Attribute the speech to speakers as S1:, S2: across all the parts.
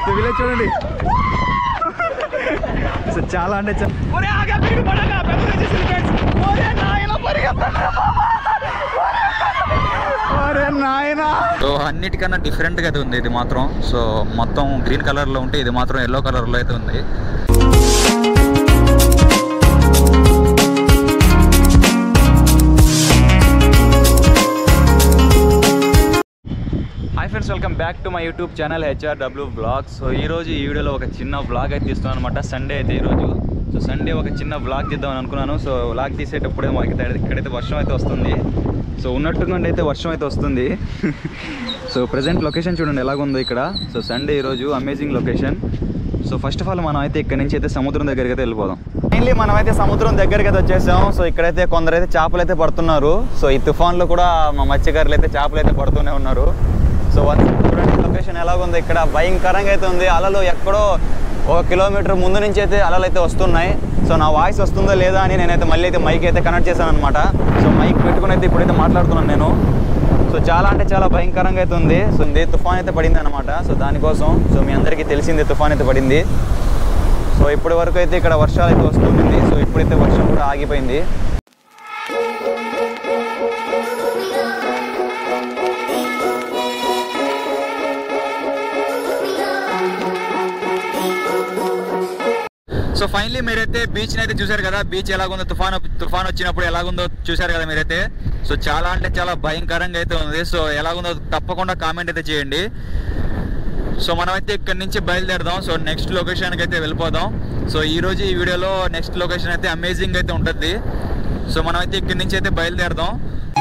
S1: So village చూడండి so చాలా అంటే చా- ఒరే నాయనా
S2: సో అన్నిటికన్నా డిఫరెంట్ గా అయితే ఉంది ఇది మాత్రం సో మొత్తం గ్రీన్ కలర్ లో ఉంటే ఇది మాత్రం ఎల్లో కలర్ లో అయితే ఉంది hi friends welcome back to my YouTube channel HRW blog so ఈ రోజు ఈ వీడియోలో ఒక చిన్న బ్లాగ్ అయితే తీస్తున్నాను అనమాట సండే అయితే ఈరోజు సో సండే ఒక చిన్న బ్లాగ్ తీద్దామని అనుకున్నాను సో బ్లాగ్ తీసేటప్పుడే మాకు అయితే ఇక్కడైతే వర్షం అయితే వస్తుంది సో ఉన్నట్టుగా అయితే వర్షం అయితే వస్తుంది సో ప్రజెంట్ లొకేషన్ చూడండి ఎలాగుందో ఇక్కడ సో సండే ఈరోజు amazing location so first of all మనం అయితే ఇక్కడ నుంచి అయితే సముద్రం దగ్గరికి అయితే వెళ్ళిపోదాం మెయిన్లీ మనం అయితే సముద్రం దగ్గరికి అయితే వచ్చేసాం సో ఇక్కడైతే కొందరైతే చేపలు అయితే పడుతున్నారు సో ఈ తుఫాన్లో కూడా మా మత్స్యకారులు అయితే చేపలు అయితే పడుతూనే ఉన్నారు సో వన్ చూడండి లొకేషన్ ఎలాగుందో ఇక్కడ భయంకరంగా అయితే ఉంది అలలు ఎక్కడో ఒక కిలోమీటర్ ముందు నుంచి అయితే అలలు అయితే వస్తున్నాయి సో నా వాయిస్ వస్తుందో లేదా అని నేనైతే మళ్ళీ అయితే మైక్ అయితే కనెక్ట్ చేశాను అనమాట సో మైక్ పెట్టుకుని అయితే ఇప్పుడైతే మాట్లాడుతున్నాను నేను సో చాలా అంటే చాలా భయంకరంగా అయితే ఉంది సో ఇది తుఫాన్ అయితే పడింది అనమాట సో దానికోసం సో మీ అందరికీ తెలిసింది తుఫాన్ అయితే పడింది సో ఇప్పటి వరకు అయితే ఇక్కడ వర్షాలు అయితే వస్తుంది సో ఇప్పుడైతే వర్షం కూడా ఆగిపోయింది సో ఫైనలీ మీరైతే బీచ్ అయితే చూశారు కదా బీచ్ ఎలాగుందో తుఫాన్ తుఫాన్ వచ్చినప్పుడు ఎలాగుందో చూశారు కదా మీరైతే సో చాలా అంటే చాలా భయంకరంగా అయితే ఉంది సో ఎలాగుందో తప్పకుండా కామెంట్ అయితే చేయండి సో మనమైతే ఇక్కడి నుంచి బయలుదేరదాం సో నెక్స్ట్ లొకేషన్కి అయితే వెళ్ళిపోదాం సో ఈ రోజు ఈ వీడియోలో నెక్స్ట్ లొకేషన్ అయితే అమేజింగ్ అయితే ఉంటుంది సో మనమైతే ఇక్కడి నుంచి అయితే బయలుదేరదాం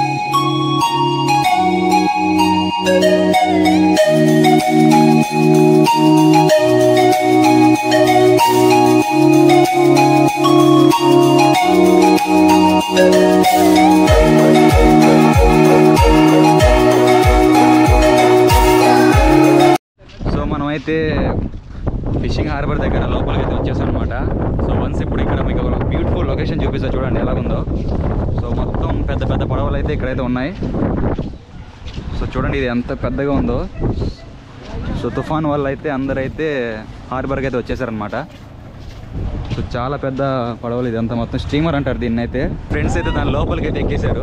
S2: సో మనమైతే ఫిషింగ్ హార్బర్ దగ్గర లోపలికి అయితే వచ్చేసాం అనమాట సో వన్స్ ఇప్పుడు ఇక్కడ మీకు ఒక బ్యూటిఫుల్ లొకేషన్ చూపిస్తా చూడండి ఎలాగుందో సో మొత్తం పెద్ద పెద్ద పడవలు అయితే ఇక్కడైతే ఉన్నాయి సో చూడండి ఇది ఎంత పెద్దగా ఉందో సో తుఫాన్ వల్ల అయితే అందరైతే హార్బర్కి అయితే వచ్చేసారనమాట సో చాలా పెద్ద పడవలు ఇదంతా మొత్తం స్టీమర్ అంటారు దీన్ని అయితే ఫ్రెండ్స్ అయితే దాని లోపలికి అయితే ఎక్కేశారు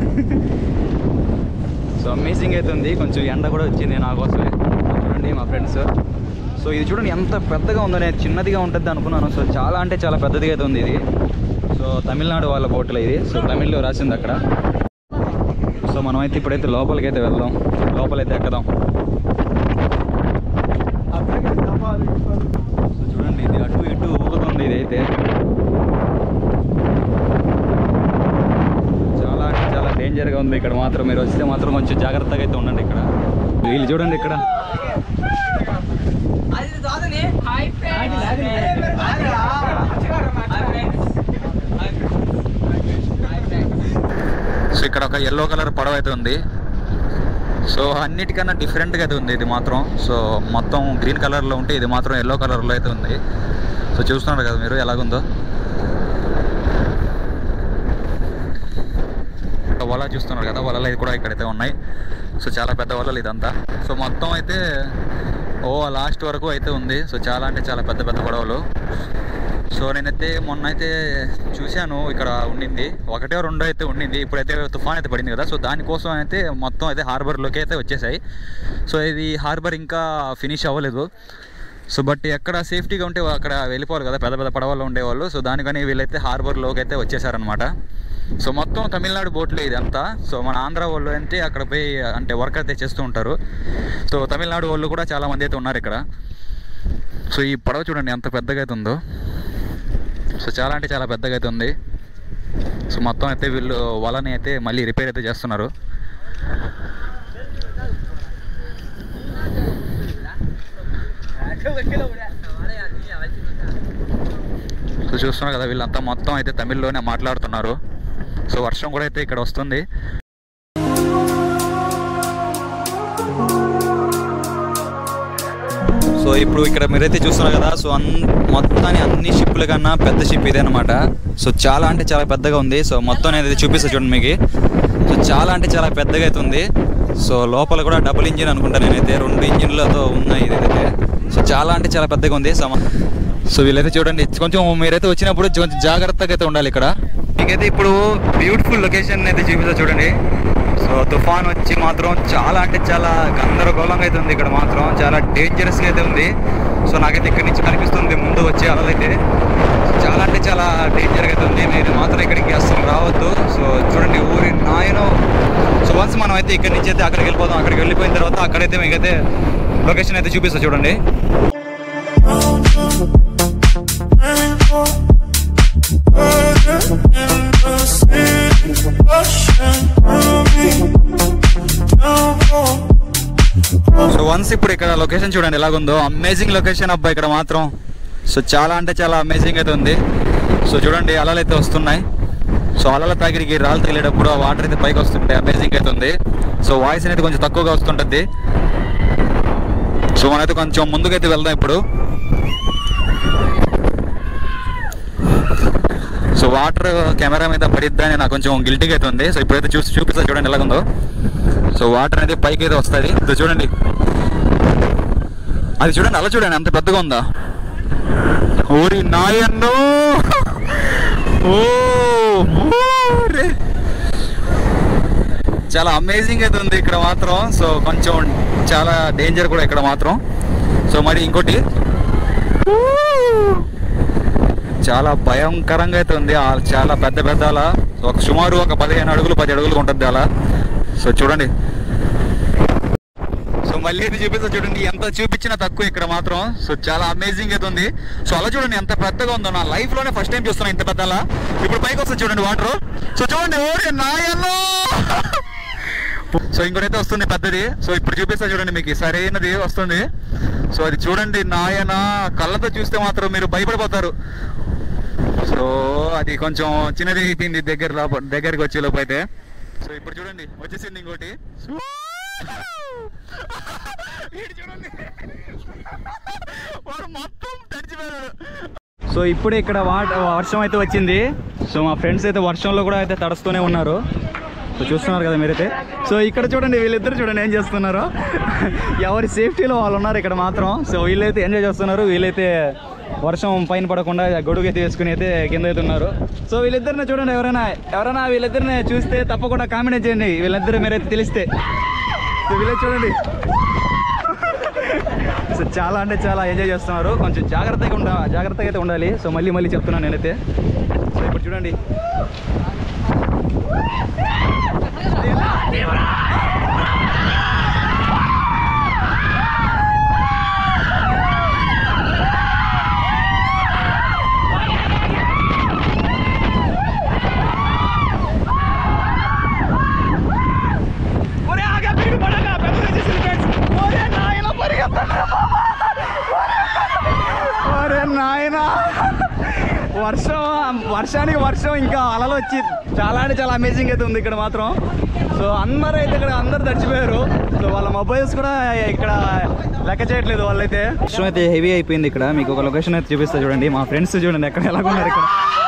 S2: సో అమేజింగ్ అయితే ఉంది కొంచెం ఎండ కూడా వచ్చింది నా కోసమే చూడండి మా ఫ్రెండ్స్ సో ఇది చూడండి ఎంత పెద్దగా ఉందో నేను చిన్నదిగా ఉంటుంది అనుకున్నాను సో చాలా అంటే చాలా పెద్దదిగా అయితే ఉంది ఇది సో తమిళనాడు వాళ్ళ బోట్లో ఇది సో తమిళ్లో రాసింది అక్కడ సో మనమైతే ఇప్పుడైతే లోపలికి అయితే వెళ్దాం లోపలైతే ఎక్కదాం సో చూడండి ఇది అటు ఇటు ఊగుతుంది ఇది అయితే చాలా అంటే చాలా డేంజర్గా ఉంది ఇక్కడ మాత్రం మీరు వస్తే మాత్రం కొంచెం జాగ్రత్తగా అయితే ఉండండి ఇక్కడ వీళ్ళు చూడండి ఇక్కడ సో ఇక్కడ ఒక ఎల్లో కలర్ పడవ అయితే ఉంది సో అన్నిటికన్నా డిఫరెంట్గా అయితే ఉంది ఇది మాత్రం సో మొత్తం గ్రీన్ కలర్లో ఉంటే ఇది మాత్రం ఎల్లో కలర్లో అయితే ఉంది సో చూస్తున్నారు కదా మీరు ఎలాగుందో వల చూస్తున్నారు కదా వలలు అయితే కూడా ఇక్కడైతే ఉన్నాయి సో చాలా పెద్ద వలలు ఇదంతా సో మొత్తం అయితే ఓ లాస్ట్ వరకు అయితే ఉంది సో చాలా అంటే చాలా పెద్ద పెద్ద పడవలు సో నేనైతే మొన్న అయితే చూశాను ఇక్కడ ఉండింది ఒకటే రెండో అయితే ఉండింది ఇప్పుడైతే తుఫాన్ అయితే పడింది కదా సో దానికోసం అయితే మొత్తం అయితే హార్బర్లోకి అయితే వచ్చేసాయి సో ఇది హార్బర్ ఇంకా ఫినిష్ అవ్వలేదు సో బట్ ఎక్కడ సేఫ్టీగా ఉంటే అక్కడ వెళ్ళిపోవాలి కదా పెద్ద పెద్ద పడవల్లో ఉండేవాళ్ళు సో దానికని వీళ్ళైతే హార్బర్లోకి అయితే వచ్చేసారనమాట సో మొత్తం తమిళనాడు బోట్లే ఇదంతా సో మన ఆంధ్ర వాళ్ళు అంటే అక్కడ పోయి అంటే వర్క్ అయితే చేస్తూ ఉంటారు సో తమిళనాడు వాళ్ళు కూడా చాలా మంది అయితే ఉన్నారు ఇక్కడ సో ఈ పడవ చూడండి ఎంత పెద్దగా అయితే ఉందో సో చాలా అంటే చాలా పెద్దగా అయితే ఉంది సో మొత్తం అయితే వీళ్ళు వలని అయితే మళ్ళీ రిపేర్ అయితే చేస్తున్నారు సో చూస్తున్నారు కదా వీళ్ళంతా మొత్తం అయితే తమిళ్లోనే మాట్లాడుతున్నారు సో వర్షం కూడా అయితే ఇక్కడ వస్తుంది సో ఇప్పుడు ఇక్కడ మీరైతే చూస్తున్నారు కదా సో అన్ మొత్తాన్ని అన్ని షిప్ల కన్నా పెద్ద షిప్ ఇదే అనమాట సో చాలా అంటే చాలా పెద్దగా ఉంది సో మొత్తం అనేది చూపిస్తా చూడండి మీకు సో చాలా అంటే చాలా పెద్దగా అయితే ఉంది సో లోపల కూడా డబుల్ ఇంజిన్ అనుకుంటా నేనైతే రెండు ఇంజిన్లతో ఉన్నాయి ఇదైతే సో చాలా అంటే చాలా పెద్దగా ఉంది సమ సో వీళ్ళైతే చూడండి కొంచెం మీరైతే వచ్చినప్పుడు కొంచెం జాగ్రత్తగా అయితే ఉండాలి ఇక్కడ మీకైతే ఇప్పుడు బ్యూటిఫుల్ లొకేషన్ అయితే చూపిస్తా చూడండి సో తుఫాన్ వచ్చి మాత్రం చాలా అంటే చాలా గందరగోళంగా అయితే ఉంది ఇక్కడ మాత్రం చాలా డేంజరస్గా అయితే ఉంది సో నాకైతే ఇక్కడ నుంచి కనిపిస్తుంది ముందు వచ్చే అలలైతే చాలా అంటే చాలా డేంజర్గా అయితే ఉంది మీరు మాత్రం ఇక్కడికి అసలు రావద్దు సో చూడండి ఊరి నాయనో సో వన్స్ మనం అయితే ఇక్కడి నుంచి అయితే అక్కడికి వెళ్ళిపోతాం అక్కడికి వెళ్ళిపోయిన తర్వాత అక్కడైతే మీకైతే లొకేషన్ అయితే చూపిస్తా చూడండి సో వన్స్ ఇప్పుడు ఇక్కడ లొకేషన్ చూడండి ఎలాగుందో అమేజింగ్ లొకేషన్ అబ్బా ఇక్కడ మాత్రం సో చాలా అంటే చాలా అమేజింగ్ అయితే ఉంది సో చూడండి అలలు అయితే వస్తున్నాయి సో అలల తాగిడికి రాళ్ళు తగిలేటప్పుడు ఆ వాటర్ అయితే పైకి వస్తుంటాయి అమేజింగ్ అయితే ఉంది సో వాయిస్ అనేది కొంచెం తక్కువగా వస్తుంటుంది సో మనమైతే కొంచెం ముందుకైతే వెళ్దాం ఇప్పుడు సో వాటర్ కెమెరా మీద పడిద్దని నాకు కొంచెం గిల్టీగా అయితే ఉంది సో ఇప్పుడైతే చూసి చూపిస్తా చూడండి ఎలాగుందో సో వాటర్ అనేది పైకి అయితే వస్తుంది ఇది చూడండి అది చూడండి అలా చూడండి అంత పెద్దగా ఉందా ఓరి నాయన్నో ఓ ఊరే. చాలా అమేజింగ్ అయితే ఉంది ఇక్కడ మాత్రం సో కొంచెం చాలా డేంజర్ కూడా ఇక్కడ మాత్రం సో మరి ఇంకోటి చాలా భయంకరంగా అయితే ఉంది ఆ చాలా పెద్ద పెద్ద అలా ఒక సుమారు ఒక పదిహేను అడుగులు పది అడుగులు ఉంటుంది అలా సో చూడండి సో మళ్ళీ ఇది చూపిస్తా చూడండి ఎంత చూపించినా తక్కువ ఇక్కడ మాత్రం సో చాలా అమేజింగ్ అయితే ఉంది సో అలా చూడండి ఎంత పెద్దగా ఉందో నా లైఫ్ లోనే ఫస్ట్ టైం చూస్తున్నా ఇంత పెద్ద అలా ఇప్పుడు పైకి వస్తుంది చూడండి వాటర్ సో చూడండి ఓరే నాయన్నో సో ఇంకోటైతే వస్తుంది పెద్దది సో ఇప్పుడు చూపిస్తా చూడండి మీకు సరైనది వస్తుంది సో అది చూడండి నాయన కళ్ళతో చూస్తే మాత్రం మీరు భయపడిపోతారు సో అది కొంచెం చిన్నది అయిపోయింది దగ్గర లోప దగ్గరికి వచ్చే లోపు అయితే సో ఇప్పుడు చూడండి వచ్చేసింది ఇంకోటి ఈడు చూడండి వాడు మొత్తం తడిచిపోయాడు సో ఇప్పుడే ఇక్కడ వాట వర్షం అయితే వచ్చింది సో మా ఫ్రెండ్స్ అయితే వర్షంలో కూడా అయితే తడుస్తూనే ఉన్నారు సో చూస్తున్నారు కదా మీరైతే సో ఇక్కడ చూడండి వీళ్ళిద్దరు చూడండి ఏం చేస్తున్నారు ఎవరి సేఫ్టీలో వాళ్ళు ఉన్నారు ఇక్కడ మాత్రం సో వీళ్ళైతే ఎంజాయ్ చేస్తున్నారు వీళ్ళైతే వర్షం పైన పడకుండా గొడుగు అయితే వేసుకుని అయితే కింద అయితే ఉన్నారు సో వీళ్ళిద్దరిని చూడండి ఎవరైనా ఎవరైనా వీళ్ళిద్దరిని చూస్తే తప్పకుండా కామెంట్ చేయండి వీళ్ళిద్దరు మీరైతే తెలిస్తే సో వీళ్ళే చూడండి సో చాలా అంటే చాలా ఎంజాయ్ చేస్తున్నారు కొంచెం జాగ్రత్తగా ఉండ జాగ్రత్తగా అయితే ఉండాలి సో మళ్ళీ మళ్ళీ చెప్తున్నాను నేనైతే సో ఇప్పుడు చూడండి ఒరే నాయన వర్షం వర్షానికి వర్షం ఇంకా అలలు వచ్చి చాలా అంటే చాలా అమేజింగ్ అయితే ఉంది ఇక్కడ మాత్రం సో అందరూ అయితే ఇక్కడ అందరు తడిచిపోయారు సో వాళ్ళ మొబైల్స్ కూడా ఇక్కడ లెక్క చేయట్లేదు వాళ్ళైతే వర్షం అయితే హెవీ అయిపోయింది ఇక్కడ మీకు ఒక లొకేషన్ అయితే చూపిస్తా చూడండి మా ఫ్రెండ్స్ చూడండి ఎక్కడ ఎలాగున్నారు ఇక్కడ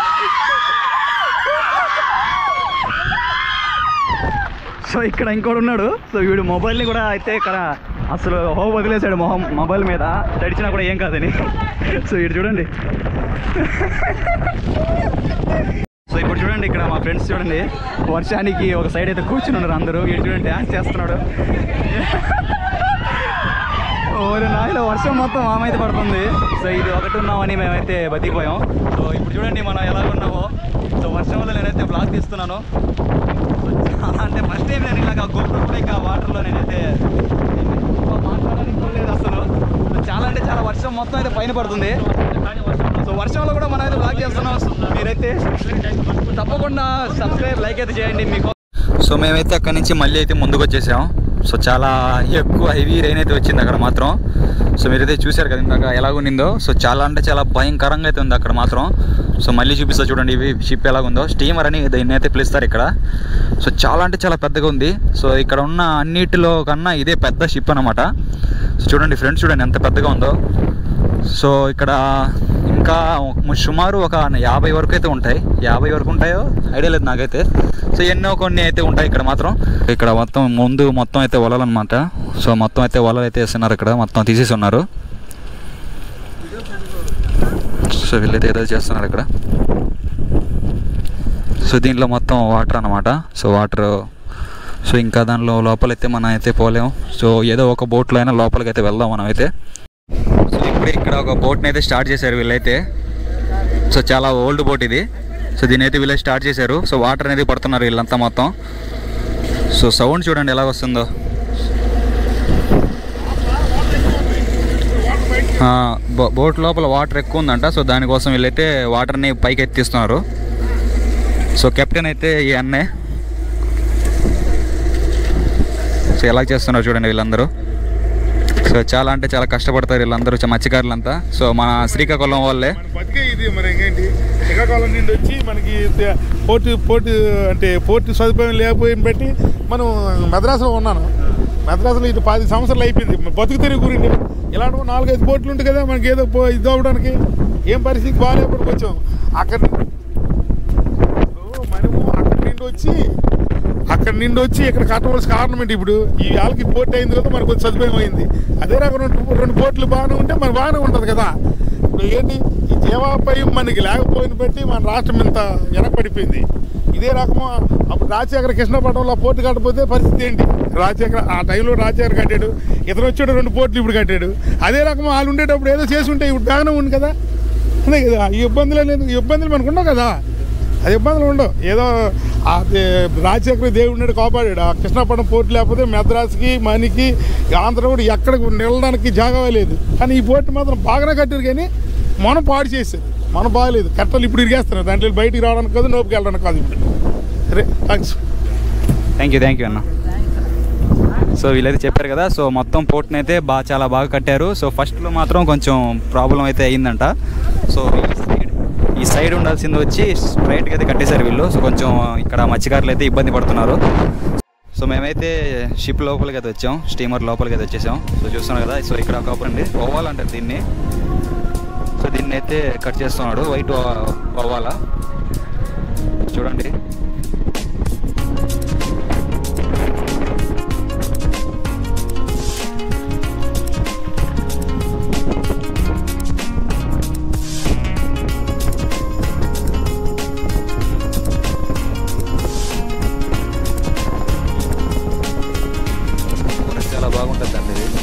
S2: సో ఇక్కడ ఇంకోటి ఉన్నాడు సో వీడు మొబైల్ని కూడా అయితే ఇక్కడ అసలు హో వదిలేశాడు మొహం మొబైల్ మీద తడిచినా కూడా ఏం కాదని సో వీడు చూడండి సో ఇప్పుడు చూడండి ఇక్కడ మా ఫ్రెండ్స్ చూడండి వర్షానికి ఒక సైడ్ అయితే కూర్చుని ఉన్నారు అందరూ వీడు చూడండి డ్యాన్స్ చేస్తున్నాడు ఓరే నాయన వర్షం మొత్తం మామైతే పడుతుంది సో ఇది ఒకటి ఉన్నామని మేమైతే బతికిపోయాం సో ఇప్పుడు చూడండి మనం ఎలా ఉన్నామో సో వర్షం వల్ల నేనైతే బ్లాగ్ తీస్తున్నాను సో చాలా అంటే ఫస్ట్ టైం నేను ఇలాగ గోపురం కూడా ఇంకా వాటర్లో నేనైతే మాట్లాడడానికి కూడా లేదు అసలు సో చాలా అంటే చాలా వర్షం మొత్తం అయితే పైన పడుతుంది సో వర్షంలో కూడా మనం అయితే బ్లాగ్ చేస్తున్నాం మీరైతే తప్పకుండా సబ్స్క్రైబ్ లైక్ అయితే చేయండి మీకు సో మేమైతే అక్కడి నుంచి మళ్ళీ అయితే ముందుకు వచ్చేసాం సో చాలా ఎక్కువ హెవీ రైన్ అయితే వచ్చింది అక్కడ మాత్రం సో మీరైతే చూశారు కదా ఇందాక ఎలా ఉన్నిందో సో చాలా అంటే చాలా భయంకరంగా అయితే ఉంది అక్కడ మాత్రం సో మళ్ళీ చూపిస్తా చూడండి ఇవి షిప్ ఎలాగుందో స్టీమర్ అని దీన్ని అయితే పిలుస్తారు ఇక్కడ సో చాలా అంటే చాలా పెద్దగా ఉంది సో ఇక్కడ ఉన్న అన్నిటిలో కన్నా ఇదే పెద్ద షిప్ అనమాట సో చూడండి ఫ్రెండ్స్ చూడండి ఎంత పెద్దగా ఉందో సో ఇక్కడ ఇంకా సుమారు ఒక యాభై వరకు అయితే ఉంటాయి యాభై వరకు ఉంటాయో ఐడియా లేదు నాకైతే సో ఎన్నో కొన్ని అయితే ఉంటాయి ఇక్కడ మాత్రం ఇక్కడ మొత్తం ముందు మొత్తం అయితే వలలు అనమాట సో మొత్తం అయితే వలలు అయితే వేస్తున్నారు ఇక్కడ మొత్తం తీసేసి ఉన్నారు సో వీళ్ళైతే ఏదో చేస్తున్నారు ఇక్కడ సో దీంట్లో మొత్తం వాటర్ అన్నమాట సో వాటర్ సో ఇంకా దానిలో లోపలైతే మనం అయితే పోలేం సో ఏదో ఒక బోట్లో అయినా లోపలికి అయితే వెళ్దాం మనం అయితే సో ఇప్పుడు ఇక్కడ ఒక బోట్ని అయితే స్టార్ట్ చేశారు వీళ్ళైతే సో చాలా ఓల్డ్ బోట్ ఇది సో దీని అయితే వీళ్ళే స్టార్ట్ చేశారు సో వాటర్ అనేది పడుతున్నారు వీళ్ళంతా మొత్తం సో సౌండ్ చూడండి ఎలా వస్తుందో ఆ, బో- బోట్ లోపల వాటర్ ఎక్కువ ఉందంట సో దానికోసం వీళ్ళైతే వాటర్ని పైకి ఎత్తిస్తున్నారు సో కెప్టెన్ అయితే ఈ అన్నే సో ఎలా చేస్తున్నారు చూడండి వీళ్ళందరూ సో చాలా అంటే చాలా కష్టపడతారు వీళ్ళందరూ చ- మత్స్యకారులంతా సో మన శ్రీకాకుళం వాళ్ళే
S3: మన బతికే ఇది మరి ఇంకేంటి శ్రీకాకుళం నుండి వచ్చి మనకి తే- పోర్టు పోర్టు అంటే పోర్టు సదుపాయం లేకపోయిన బట్టి మనం మద్రాసులో ఉన్నాను మద్రాసులో ఇది పది సంవత్సరాలు అయిపోయింది మరి బతుకు తెరుగు గురించి ఇలాంటి నాలుగైదు పోర్టులు ఉంటాయి కదా మనకి ఏదో పో ఇది అవ్వడానికి ఏం పరిస్థితి బాగాలేకపోతే వచ్చాం అక్కడ ఇప్పుడు మనము అక్కడి నుండి వచ్చి అక్కడి నుండి వచ్చి ఇక్కడ కట్టవలసిన కారణం ఏంటి ఇప్పుడు ఈ వాళ్ళకి పోర్ట్ అయిన తర్వాత మనకు కొంచెం సదుపాయం అయింది అదే రకం రెండు రెండు పోర్ట్లు బాగానే ఉంటే మన బాగానే ఉంటుంది కదా ఇప్పుడు ఏంటి ఈ జీవాపాయం మనకి లేకపోయిన బట్టి మన రాష్ట్రం ఇంత వెనకబడిపోయింది ఇదే రకము అప్పుడు రాజశేఖర కృష్ణపట్నంలో ఆ పోర్టు కట్టకపోతే పరిస్థితి ఏంటి రాజశేఖర ఆ టైంలో రాజశేఖర కట్టాడు ఇతను వచ్చాడు రెండు పోర్ట్లు ఇప్పుడు కట్టాడు అదే రకం వాళ్ళు ఉండేటప్పుడు ఏదో చేసి ఉంటే ఇప్పుడు బాగానే ఉంది కదా అదే కదా ఈ ఇబ్బందులు లేదు ఈ ఇబ్బందులు మనకు ఉండవు కదా అది ఇబ్బందులు ఉండవు ఏదో ఆ దే- రాజశేఖర దేవుడిని కాపాడాడు ఆ కృష్ణాపట్నం పోర్టు లేకపోతే మెద్రాస్కి మనికి ఆంధ్ర కూడా ఎక్కడ నిలడానికి జాగా లేదు కానీ ఈ పోర్టు మాత్రం బాగానే కట్టారు కానీ మనం పాడు చేశారు మనం బాగలేదు కట్టలు ఇప్పుడు ఇరిగేస్తున్నారు దాంట్లో బయటికి రావడానికి కాదు నోపుకి వెళ్ళడానికి కాదు ఇప్పుడు సరే thanks
S2: thank you thank you అన్న సో వీళ్ళైతే చెప్పారు కదా సో మొత్తం పోర్ట్ని అయితే బాగా చాలా బాగా కట్టారు సో ఫస్ట్లో మాత్రం కొంచెం ప్రాబ్లం అయితే అయ్యిందంట సో ఈ సైడ్ ఈ సైడ్ ఉండాల్సింది వచ్చి స్ట్రైట్గా అయితే కట్టేశారు వీళ్ళు సో కొంచెం ఇక్కడ మత్స్యకారులు అయితే ఇబ్బంది పడుతున్నారు సో మేమైతే షిప్ లోపలికి అయితే వచ్చాం స్టీమర్ లోపలికి అయితే వచ్చేసాం సో చూస్తున్నాం కదా సో ఇక్కడ ఒక అండి ఓవాలంటారు దీన్ని సో దీన్ని అయితే కట్ చేస్తున్నాడు వైట్ ఓవాలా చూడండి కూడా చాలా బాగుంటుంది అండి ఇది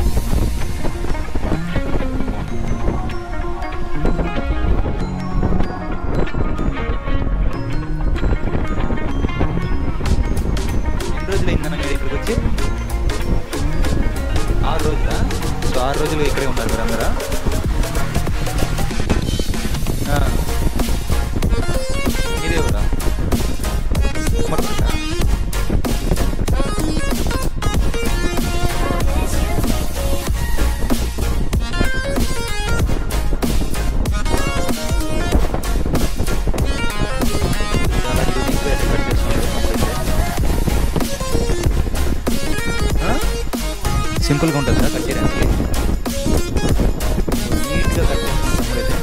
S2: ఎన్ని రోజులు అయిందన్న మీరు ఇక్కడికి వచ్చి ఆరు రోజులా సో ఆరు రోజులు ఇక్కడే ఉన్నారు మీరు అందరా ఆ. మీదే ఊరా ఉమ్మడిపేట? చాలా unique గా decorate చేస్తున్నారు ఆ? సింపుల్గా ఉంటుంది సార్ కట్ చేయడానికి నీట్గా కట్ చేస్తున్నాం అయితే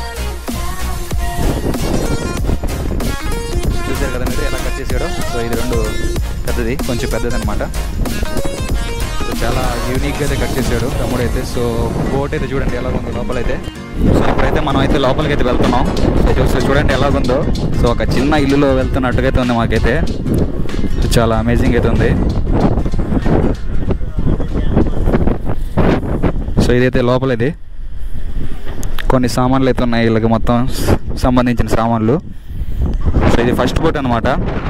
S2: చూసారు కదా మీరు ఎలా కట్ చేసాడో సో ఇది రెండు పెద్దది కొంచెం పెద్దది అనమాట సో చాలా యూనిక్గా అయితే కట్ చేశాడు తమ్ముడు అయితే సో బోట్ అయితే చూడండి ఎలా ఉందో లోపలైతే సో ఇప్పుడైతే మనం అయితే లోపలికి అయితే వెళ్తున్నాం సో చూసి చూడండి ఎలాగుందో సో ఒక చిన్న ఇల్లులో వెళ్తున్నట్టుగా అయితే ఉంది మాకైతే సో చాలా అమేజింగ్ అయితే ఉంది సో ఇదైతే లోపల ఇది కొన్ని సామాన్లు అయితే ఉన్నాయి వీళ్ళకి మొత్తం సంబంధించిన సామాన్లు సో ఇది ఫస్ట్ బోట్ అనమాట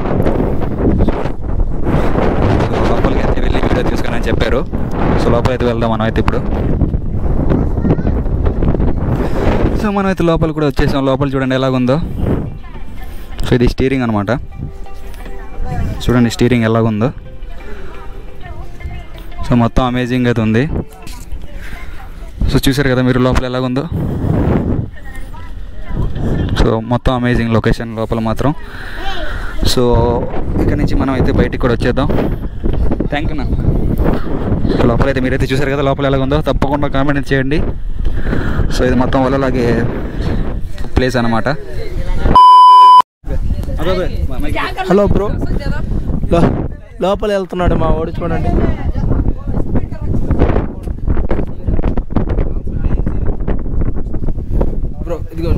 S2: లోపలికి అయితే వెళ్ళి వీడియో తీసుకుని అని చెప్పారు సో లోపలైతే వెళ్దాం మనం అయితే ఇప్పుడు సో మనం అయితే లోపల కూడా వచ్చేసాం లోపల చూడండి ఎలాగుందో సో ఇది స్టీరింగ్ అనమాట చూడండి స్టీరింగ్ ఎలాగుందో సో మొత్తం అమేజింగ్ అయితే ఉంది సో చూసారు కదా మీరు లోపల ఎలాగుందో సో మొత్తం అమేజింగ్ లొకేషన్ లోపల మాత్రం సో ఇక్కడ నుంచి మనం అయితే బయటికి కూడా వచ్చేద్దాం థ్యాంక్ యూ నా లోపల అయితే మీరైతే చూసారు కదా లోపల ఎలాగుందో తప్పకుండా కామెంట్ చేయండి సో ఇది మొత్తం వల్లలాగే ప్లేస్ అనమాట
S4: హలో బ్రో లో- లోపల వెళ్తున్నాడు మా వాడు చూడండి బ్రో ఇదిగోండి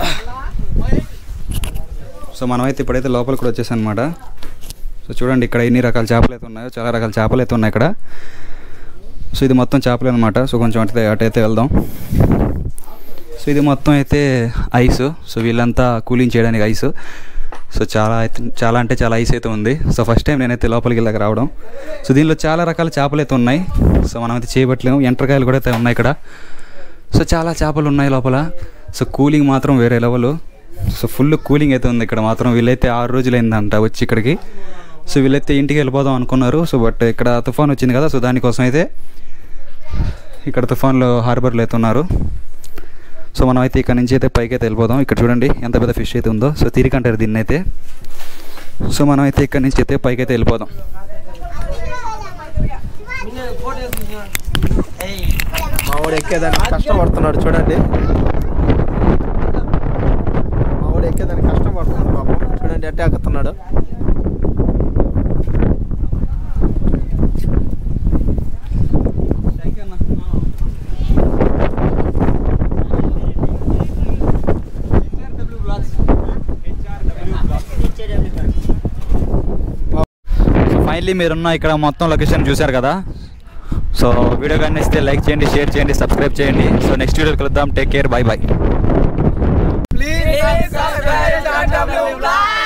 S2: సో మనమైతే ఇప్పుడైతే లోపలికి కూడా వచ్చేసాం అనమాట సో చూడండి ఇక్కడ ఎన్ని రకాల చేపలు అయితే ఉన్నాయో చాలా రకాల చేపలు అయితే ఉన్నాయి ఇక్కడ సో ఇది మొత్తం చేపలు అనమాట సో కొంచెం అటు అటైతే వెళ్దాం సో ఇది మొత్తం అయితే ఐస్ సో వీళ్ళంతా కూలింగ్ చేయడానికి ఐస్ సో చాలా అయితే చాలా అంటే చాలా ఐస్ అయితే ఉంది సో ఫస్ట్ టైం నేనైతే లోపలికి వెళ్ళాక రావడం సో దీనిలో చాలా రకాల చేపలు అయితే ఉన్నాయి సో మనం అయితే చేయబట్టలేము ఎంట్రకాయలు కూడా అయితే ఉన్నాయి ఇక్కడ సో చాలా చేపలు ఉన్నాయి లోపల సో కూలింగ్ మాత్రం వేరే లెవెల్ సో ఫుల్ కూలింగ్ అయితే ఉంది ఇక్కడ మాత్రం వీళ్ళైతే ఆరు రోజులు అయిందంట వచ్చి ఇక్కడికి సో వీళ్ళైతే ఇంటికి వెళ్ళిపోదాం అనుకున్నారు సో బట్ ఇక్కడ తుఫాన్ వచ్చింది కదా సో దానికోసం అయితే ఇక్కడ తుఫాన్లో హార్బర్లో అయితే ఉన్నారు సో మనం అయితే ఇక్కడ నుంచి అయితే పైకి అయితే వెళ్ళిపోదాం ఇక్కడ చూడండి ఎంత పెద్ద ఫిష్ అయితే ఉందో సో తీరికంటారు దీన్ని అయితే సో మనం అయితే ఇక్కడ నుంచి అయితే పైకి అయితే వెళ్ళిపోదాం
S4: మా వాడు ఎక్కేదానికి కష్టపడుతున్నాడు చూడండి మా వాడు ఎక్కేదానికి కష్టపడుతున్నాడు పాపం చూడండి ఎట్టే ఎక్కుతున్నాడు
S2: సో ఫైనలీ మీరున్న ఇక్కడ మొత్తం లొకేషన్ చూశారు కదా సో వీడియో కానీ ఇస్తే లైక్ చేయండి షేర్ చేయండి సబ్స్క్రైబ్ చేయండి సో నెక్స్ట్ వీడియో కలుద్దాం take care bye bye
S4: please